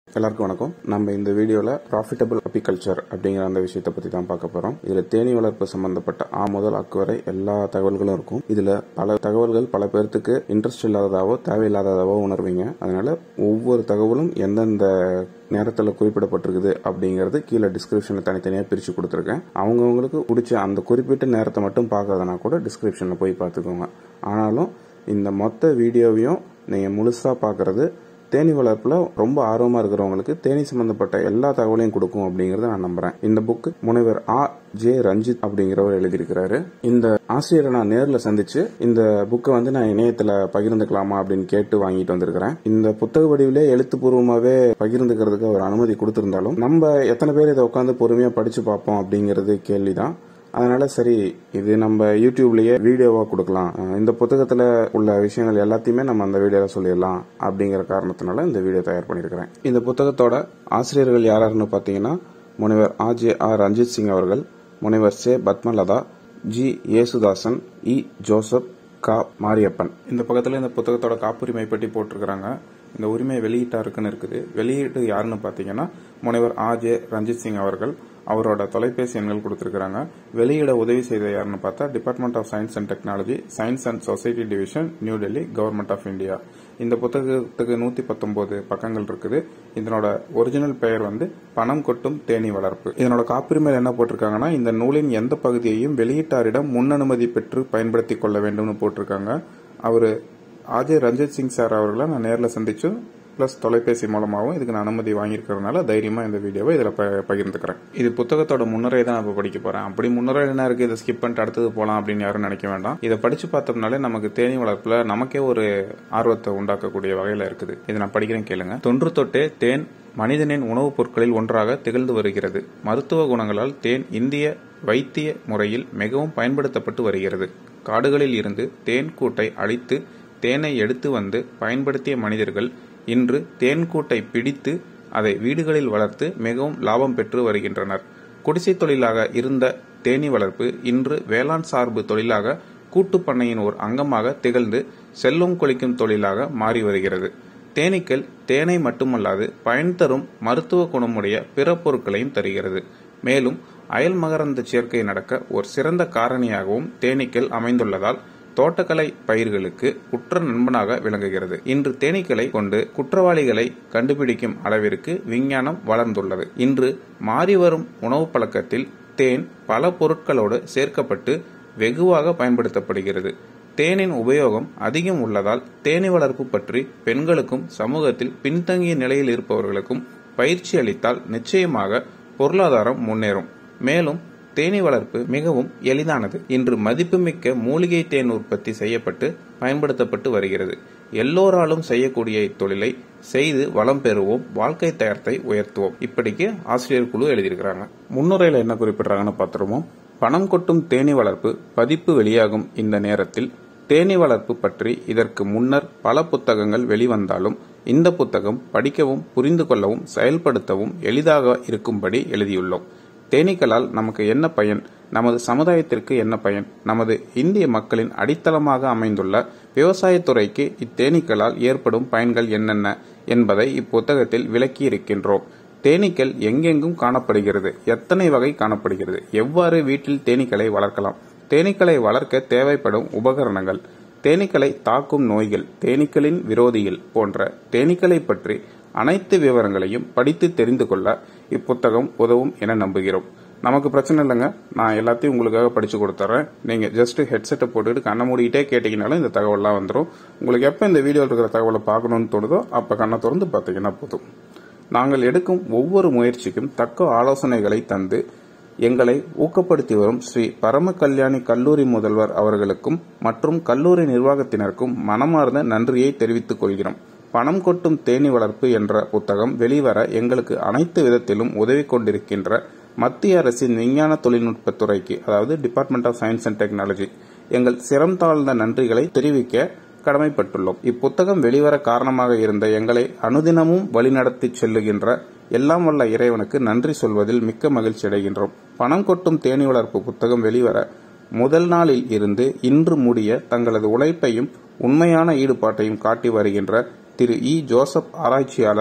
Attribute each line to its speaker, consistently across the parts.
Speaker 1: எல்லாருக்கும் வணக்கம் நம்ம இந்த வீடியோல ப்ராஃபிட்டபிள் அப்பிகல்ச்சர் அப்படிங்கிற அந்த விஷயத்தை பத்தி தான் பார்க்க போறோம் இதுல தேனீ வளர்ப்பு சம்பந்தப்பட்ட ஆ முதல் அக்கு வரை எல்லா தகவல்களும் இருக்கும் இதுல பல தகவல்கள் பல பேர்த்துக்கு இன்ட்ரெஸ்ட் இல்லாததாவோ தேவையில்லாததாவோ உணர்வீங்க அதனால ஒவ்வொரு தகவலும் எந்தெந்த நேரத்தில் குறிப்பிடப்பட்டிருக்குது அப்படிங்கிறது கீழே டிஸ்கிரிப்ஷனில் தனித்தனியாக பிரித்து கொடுத்துருக்கேன் அவங்கவுங்களுக்கு பிடிச்ச அந்த குறிப்பிட்ட நேரத்தை மட்டும் பார்க்கறதுனா கூட டிஸ்கிரிப்ஷனில் போய் பார்த்துக்கோங்க ஆனாலும் இந்த மொத்த வீடியோவையும் நீங்கள் முழுசாக பார்க்குறது தேனி வளர்ப்புல ரொம்ப ஆர்வமா இருக்கிறவங்களுக்கு தேனி சம்பந்தப்பட்ட எல்லா தகவலையும் கொடுக்கும் அப்படிங்கறத நான் நம்புறேன் இந்த புக் முனைவர் ஆ ஜே ரஞ்சித் அப்படிங்கிறவர் எழுதியிருக்கிறாரு இந்த ஆசிரியரை நான் நேர்ல சந்திச்சு இந்த புக்கை வந்து நான் இணையத்துல பகிர்ந்துக்கலாமா அப்படின்னு கேட்டு வாங்கிட்டு வந்திருக்கிறேன் இந்த புத்தக வடிவிலே எழுத்துப்பூர்வமாவே பகிர்ந்துக்கிறதுக்கு அவர் அனுமதி கொடுத்திருந்தாலும் நம்ம எத்தனை பேர் இதை உட்காந்து பொறுமையா படிச்சு பார்ப்போம் அப்படிங்கிறது கேள்விதான் அதனால சரி இது நம்ம யூடியூப்லயே வீடியோவா கொடுக்கலாம் அஹ் இந்த புத்தகத்துல உள்ள விஷயங்கள் எல்லாத்தையுமே நம்ம அந்த வீடியோல சொல்லிடலாம் அப்படிங்கிற காரணத்தினால இந்த வீடியோ தயார் பண்ணியிருக்கிறேன் இந்த புத்தகத்தோட ஆசிரியர்கள் யாராருன்னு பாத்தீங்கன்னா முனைவர் ஆ ஜே ஆர் ரஞ்சித் சிங் அவர்கள் முனைவர் சே பத்மலதா ஜி ஏசுதாசன் இ ஜோசப் கா மாரியப்பன் இந்த பக்கத்துல இந்த புத்தகத்தோட காப்புரிமை பற்றி போட்டிருக்கிறாங்க இந்த உரிமை வெளியீட்டாருக்குன்னு இருக்குது வெளியீட்டு யாருன்னு பாத்தீங்கன்னா முனைவர் ஆ ஜே ரஞ்சித் சிங் அவர்கள் அவரோட தொலைபேசி எண்கள் கொடுத்திருக்காங்க வெளியிட உதவி செய்த யாருன்னு பார்த்தா department of science and technology science and society division new Delhi government of India இந்த புத்தகத்துக்கு நூத்தி பத்தொன்பது பக்கங்கள் இருக்குது இதனோட ஒரிஜினல் பெயர் வந்து பணம் கொட்டும் தேனி வளர்ப்பு இதனோட காப்புரிமையில் என்ன போட்டிருக்காங்கன்னா இந்த நூலின் எந்த பகுதியையும் வெளியீட்டாரிடம் முன்னனுமதி பெற்று பயன்படுத்திக் கொள்ள வேண்டும்னு போட்டிருக்காங்க அவரு ஆஜே ரஞ்சித் சிங் சார் அவர்களை நான் நேரில் சந்திச்சு பிளஸ் தொலைபேசி மூலமாகவும் இதுக்கு நான் அனுமதி வாங்கியிருக்கிறதுனால தைரியமா இந்த வீடியோவை இதில் பகிர்ந்துக்கிறேன் இது புத்தகத்தோட முன்னுரை தான் நான் இப்போ படிக்க போறேன் அப்படி முன்னுரை என்ன இருக்கு இதை ஸ்கிப் பண்ணிட்டு அடுத்தது போகலாம் அப்படின்னு யாரும் நினைக்க வேண்டாம் இதை படிச்சு பார்த்தோம்னாலே நமக்கு தேனி வளர்ப்புல நமக்கே ஒரு ஆர்வத்தை உண்டாக்கக்கூடிய வகையில இருக்குது இதை நான் படிக்கிறேன் கேளுங்க தொன்று தொட்டே தேன் மனிதனின் உணவுப் பொருட்களில் ஒன்றாக திகழ்ந்து வருகிறது மருத்துவ குணங்களால் தேன் இந்திய வைத்திய முறையில் மிகவும் பயன்படுத்தப்பட்டு வருகிறது காடுகளில் இருந்து தேன் கூட்டை அழித்து தேனை எடுத்து வந்து பயன்படுத்திய மனிதர்கள் இன்று தேன்கூட்டை பிடித்து அதை வீடுகளில் வளர்த்து மிகவும் லாபம் பெற்று வருகின்றனர் குடிசை தொழிலாக இருந்த தேனி வளர்ப்பு இன்று வேளாண் சார்பு தொழிலாக கூட்டுப் பண்ணையின் ஒரு அங்கமாக திகழ்ந்து செல்வம் கொளிக்கும் தொழிலாக மாறி வருகிறது தேனீக்கள் தேனை மட்டுமல்லாது பயன் தரும் மருத்துவ குணமுடைய பிற பொருட்களையும் தருகிறது மேலும் அயல் மகரந்த சேர்க்கை நடக்க ஒரு சிறந்த காரணியாகவும் தேனீக்கள் அமைந்துள்ளதால் தோட்டக்கலை பயிர்களுக்கு உற்ற நண்பனாக விளங்குகிறது இன்று தேனீக்களை கொண்டு குற்றவாளிகளை கண்டுபிடிக்கும் அளவிற்கு விஞ்ஞானம் வளர்ந்துள்ளது இன்று மாறி வரும் உணவு பழக்கத்தில் தேன் பல பொருட்களோடு சேர்க்கப்பட்டு வெகுவாக பயன்படுத்தப்படுகிறது தேனின் உபயோகம் அதிகம் உள்ளதால் தேனி வளர்ப்பு பற்றி பெண்களுக்கும் சமூகத்தில் பின்தங்கிய நிலையில் இருப்பவர்களுக்கும் பயிற்சி அளித்தால் நிச்சயமாக பொருளாதாரம் முன்னேறும் மேலும் தேனீ வளர்ப்பு மிகவும் எளிதானது இன்று மதிப்புமிக்க மூலிகை தேன் உற்பத்தி செய்யப்பட்டு பயன்படுத்தப்பட்டு வருகிறது எல்லோராலும் செய்யக்கூடிய இத்தொழிலை செய்து வளம் பெறுவோம் வாழ்க்கை தரத்தை உயர்த்துவோம் இப்படிக்கு ஆசிரியர் குழு எழுதியிருக்கிறாங்க முன்னுரையில என்ன குறிப்பிடுறாங்கன்னு பார்த்துருவோம் பணம் கொட்டும் தேனி வளர்ப்பு பதிப்பு வெளியாகும் இந்த நேரத்தில் தேனி வளர்ப்பு பற்றி இதற்கு முன்னர் பல புத்தகங்கள் வெளிவந்தாலும் இந்த புத்தகம் படிக்கவும் புரிந்து கொள்ளவும் செயல்படுத்தவும் எளிதாக இருக்கும்படி எழுதியுள்ளோம் தேனீக்களால் நமக்கு என்ன பயன் நமது சமுதாயத்திற்கு என்ன பயன் நமது இந்திய மக்களின் அடித்தளமாக அமைந்துள்ள விவசாயத்துறைக்கு இத்தேனீக்களால் ஏற்படும் பயன்கள் என்னென்ன என்பதை இப்புத்தகத்தில் விளக்கி இருக்கின்றோம் தேனீக்கள் எங்கெங்கும் காணப்படுகிறது எத்தனை வகை காணப்படுகிறது எவ்வாறு வீட்டில் தேனீக்களை வளர்க்கலாம் தேனீக்களை வளர்க்க தேவைப்படும் உபகரணங்கள் தேனீக்களை தாக்கும் நோய்கள் தேனீக்களின் விரோதிகள் போன்ற தேனீக்களை பற்றி அனைத்து விவரங்களையும் படித்து தெரிந்து கொள்ள இப்புத்தகம் உதவும் என நம்புகிறோம் நமக்கு பிரச்சனை இல்லைங்க நான் எல்லாத்தையும் உங்களுக்காக படிச்சு கொடுத்துறேன் நீங்க ஜஸ்ட் ஹெட்செட்டை போட்டுட்டு கண்ணை மூடிட்டே கேட்டீங்கனாலும் இந்த தகவல்லாம் வந்துடும் உங்களுக்கு எப்போ இந்த வீடியோவில் இருக்கிற தகவலை பார்க்கணும்னு தோணுதோ அப்போ கண்ணை திறந்து பார்த்தீங்கன்னா போதும் நாங்கள் எடுக்கும் ஒவ்வொரு முயற்சிக்கும் தக்க ஆலோசனைகளை தந்து எங்களை ஊக்கப்படுத்தி வரும் ஸ்ரீ பரம கல்யாணி கல்லூரி முதல்வர் அவர்களுக்கும் மற்றும் கல்லூரி நிர்வாகத்தினருக்கும் மனமார்ந்த நன்றியை தெரிவித்துக் கொள்கிறோம் பணம் கொட்டும் தேனி வளர்ப்பு என்ற புத்தகம் வெளிவர எங்களுக்கு அனைத்து விதத்திலும் உதவி கொண்டிருக்கின்ற மத்திய அரசின் விஞ்ஞான தொழில்நுட்பத் துறைக்கு அதாவது department of science and technology எங்கள் சிரம் தாழ்ந்த நன்றிகளை தெரிவிக்க கடமைப்பட்டுள்ளோம் இப்புத்தகம் வெளிவர காரணமாக இருந்த எங்களை அனுதினமும் வழிநடத்தி செல்லுகின்ற எல்லாம் வல்ல இறைவனுக்கு நன்றி சொல்வதில் மிக்க மகிழ்ச்சி அடைகின்றோம் பணம் கொட்டும் தேனி வளர்ப்பு புத்தகம் வெளிவர முதல் நாளில் இருந்து இன்று முடிய தங்களது உழைப்பையும் உண்மையான ஈடுபாட்டையும் காட்டி வருகின்ற திரு இ ஜோசப் ஆராய்ச்சியாளர்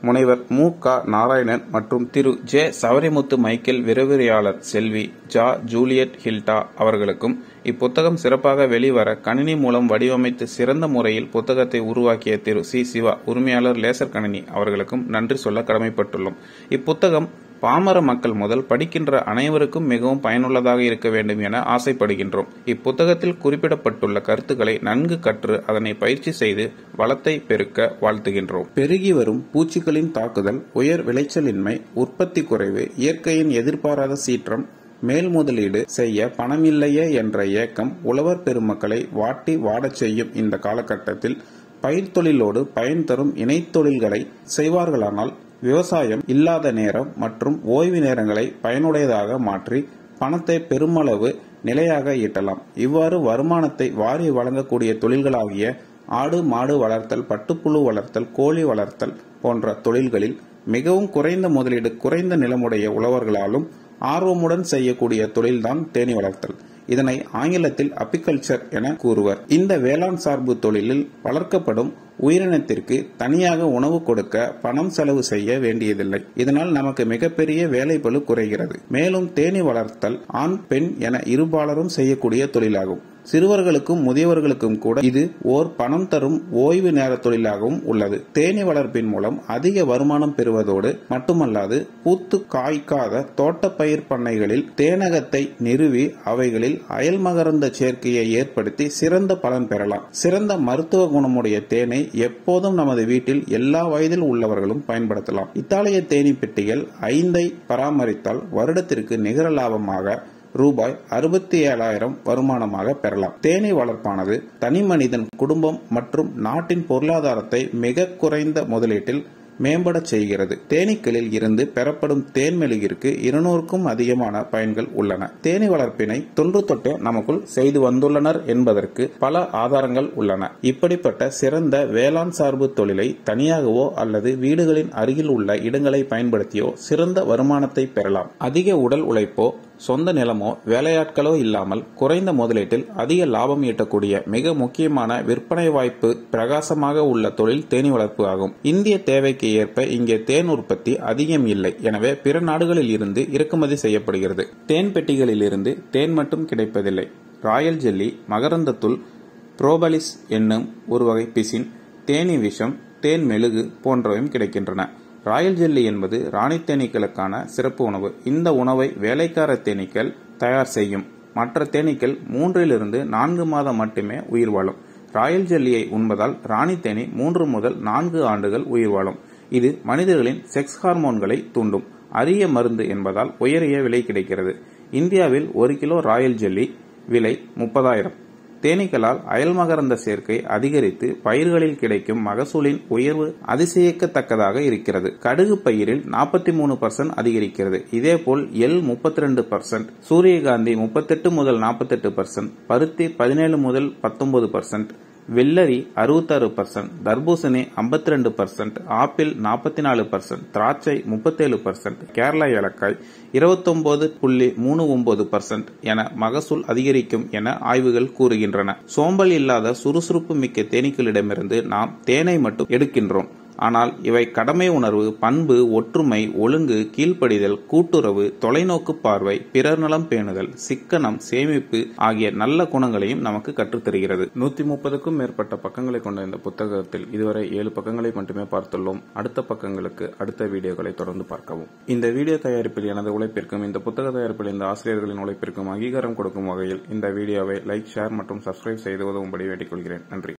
Speaker 1: முனைவர் மு க நாராயணன் மற்றும் திரு ஜே சவரிமுத்து மைக்கேல் விரைவுரையாளர் செல்வி ஜா ஜூலியட் ஹில்டா அவர்களுக்கும் இப்புத்தகம் சிறப்பாக வெளிவர கணினி மூலம் வடிவமைத்து சிறந்த முறையில் புத்தகத்தை உருவாக்கிய திரு சி சிவா உரிமையாளர் லேசர் கணினி அவர்களுக்கும் நன்றி சொல்ல கடமைப்பட்டுள்ளோம் இப்புத்தகம் பாமர மக்கள் முதல் படிக்கின்ற அனைவருக்கும் மிகவும் பயனுள்ளதாக இருக்க வேண்டும் என ஆசைப்படுகின்றோம் இப்புத்தகத்தில் குறிப்பிடப்பட்டுள்ள கருத்துக்களை நன்கு கற்று அதனை பயிற்சி செய்து வளத்தை பெருக்க வாழ்த்துகின்றோம் பெருகி வரும் பூச்சிகளின் தாக்குதல் உயர் விளைச்சலின்மை உற்பத்தி குறைவு இயற்கையின் எதிர்பாராத சீற்றம் மேல் முதலீடு செய்ய பணமில்லையே என்ற ஏக்கம் உழவர் பெருமக்களை வாட்டி வாடச் செய்யும் இந்த காலகட்டத்தில் பயிர் தொழிலோடு பயன் தரும் இணைத்தொழில்களை செய்வார்களானால் விவசாயம் இல்லாத நேரம் மற்றும் ஓய்வு நேரங்களை பயனுடையதாக மாற்றி பணத்தை பெருமளவு நிலையாக ஈட்டலாம் இவ்வாறு வருமானத்தை வாரி வழங்கக்கூடிய தொழில்களாகிய ஆடு மாடு வளர்த்தல் பட்டுப்புழு வளர்த்தல் கோழி வளர்த்தல் போன்ற தொழில்களில் மிகவும் குறைந்த முதலீடு குறைந்த நிலமுடைய உழவர்களாலும் ஆர்வமுடன் செய்யக்கூடிய தொழில்தான் தேனி வளர்த்தல் இதனை ஆங்கிலத்தில் அப்பிகல்ச்சர் என கூறுவர் இந்த வேளாண் சார்பு தொழிலில் வளர்க்கப்படும் உயிரினத்திற்கு தனியாக உணவு கொடுக்க பணம் செலவு செய்ய வேண்டியதில்லை இதனால் நமக்கு மிகப்பெரிய வேலைப்பளு குறைகிறது மேலும் தேனி வளர்த்தல் ஆண் பெண் என இருபாலரும் செய்யக்கூடிய தொழிலாகும் சிறுவர்களுக்கும் முதியவர்களுக்கும் கூட இது ஓர் பணம் தரும் ஓய்வு நேர தொழிலாகவும் உள்ளது தேனி வளர்ப்பின் மூலம் அதிக வருமானம் பெறுவதோடு மட்டுமல்லாது பூத்து காய்க்காத தோட்டப்பயிர் பண்ணைகளில் தேனகத்தை நிறுவி அவைகளில் அயல் மகரந்த சேர்க்கையை ஏற்படுத்தி சிறந்த பலன் பெறலாம் சிறந்த மருத்துவ குணமுடைய தேனை எப்போதும் நமது வீட்டில் எல்லா வயதில் உள்ளவர்களும் பயன்படுத்தலாம் இத்தாலிய தேனி பெட்டிகள் ஐந்தை பராமரித்தால் வருடத்திற்கு நிகர லாபமாக ரூபாய் அறுபத்தி ஏழாயிரம் வருமானமாக பெறலாம் தேனீ வளர்ப்பானது தனி மனிதன் குடும்பம் மற்றும் நாட்டின் பொருளாதாரத்தை மிக குறைந்த முதலீட்டில் மேம்பட செய்கிறது தேனீக்களில் இருந்து பெறப்படும் தேன் மெழுகிற்கு இருநூறுக்கும் அதிகமான பயன்கள் உள்ளன தேனி வளர்ப்பினை தொன்று தொட்டு நமக்குள் செய்து வந்துள்ளனர் என்பதற்கு பல ஆதாரங்கள் உள்ளன இப்படிப்பட்ட சிறந்த வேளாண் சார்பு தொழிலை தனியாகவோ அல்லது வீடுகளின் அருகில் உள்ள இடங்களை பயன்படுத்தியோ சிறந்த வருமானத்தை பெறலாம் அதிக உடல் உழைப்போ சொந்த நிலமோ வேலையாட்களோ இல்லாமல் குறைந்த முதலீட்டில் அதிக லாபம் ஈட்டக்கூடிய மிக முக்கியமான விற்பனை வாய்ப்பு பிரகாசமாக உள்ள தொழில் தேனி வளர்ப்பு ஆகும் இந்திய தேவைக்கு ஏற்ப இங்கே தேன் உற்பத்தி அதிகம் இல்லை எனவே பிற நாடுகளில் இருந்து இறக்குமதி செய்யப்படுகிறது தேன் பெட்டிகளில் இருந்து தேன் மட்டும் கிடைப்பதில்லை ராயல் ஜெல்லி மகரந்தத்துள் புரோபலிஸ் என்னும் ஒரு வகை பிசின் தேனி விஷம் தேன் மெழுகு போன்றவையும் கிடைக்கின்றன ராயல் ஜெல்லி என்பது ராணி தேனீக்களுக்கான சிறப்பு உணவு இந்த உணவை வேலைக்கார தேனீக்கள் தயார் செய்யும் மற்ற தேனீக்கள் மூன்றிலிருந்து நான்கு மாதம் மட்டுமே உயிர் வாழும் ராயல் ஜெல்லியை உண்பதால் ராணி தேனி மூன்று முதல் நான்கு ஆண்டுகள் உயிர் வாழும் இது மனிதர்களின் செக்ஸ் ஹார்மோன்களை தூண்டும் அரிய மருந்து என்பதால் உயரிய விலை கிடைக்கிறது இந்தியாவில் ஒரு கிலோ ராயல் ஜெல்லி விலை முப்பதாயிரம் தேனீக்களால் அயல்மகரந்த சேர்க்கை அதிகரித்து பயிர்களில் கிடைக்கும் மகசூலின் உயர்வு அதிசயிக்கத்தக்கதாக இருக்கிறது கடுகு பயிரில் நாற்பத்தி மூணு பர்சன்ட் அதிகரிக்கிறது இதேபோல் எல் முப்பத்தி ரெண்டு பர்சன்ட் சூரியகாந்தி முப்பத்தெட்டு முதல் நாற்பத்தெட்டு பர்சன்ட் பருத்தி பதினேழு முதல் பத்தொன்பது பர்சன்ட் வெள்ளரி அறுபத்தாறு பர்சன்ட் தர்பூசணி ஐம்பத்தி ரெண்டு பர்சன்ட் ஆப்பிள் நாற்பத்தி நாலு பர்சன்ட் திராட்சை முப்பத்தேழு பர்சன்ட் கேரளா ஏலக்காய் இருபத்தொன்பது புள்ளி மூணு ஒன்பது பர்சன்ட் என மகசூல் அதிகரிக்கும் என ஆய்வுகள் கூறுகின்றன சோம்பல் இல்லாத சுறுசுறுப்பு மிக்க தேனீக்களிடமிருந்து நாம் தேனை மட்டும் எடுக்கின்றோம் ஆனால் இவை கடமை உணர்வு பண்பு ஒற்றுமை ஒழுங்கு கீழ்ப்படிதல் கூட்டுறவு தொலைநோக்கு பார்வை பிறர் நலம் பேணுதல் சிக்கனம் சேமிப்பு ஆகிய நல்ல குணங்களையும் நமக்கு கற்றுத்தருகிறது நூத்தி முப்பதுக்கும் மேற்பட்ட பக்கங்களை கொண்ட இந்த புத்தகத்தில் இதுவரை ஏழு பக்கங்களை மட்டுமே பார்த்துள்ளோம் அடுத்த பக்கங்களுக்கு அடுத்த வீடியோக்களை தொடர்ந்து பார்க்கவும் இந்த வீடியோ தயாரிப்பில் எனது உழைப்பிற்கும் இந்த புத்தக தயாரிப்பில் இந்த ஆசிரியர்களின் உழைப்பிற்கும் அங்கீகாரம் கொடுக்கும் வகையில் இந்த வீடியோவை லைக் ஷேர் மற்றும் சப்ஸ்கிரைப் செய்து உதவும்படி வேண்டிக் கொள்கிறேன் நன்றி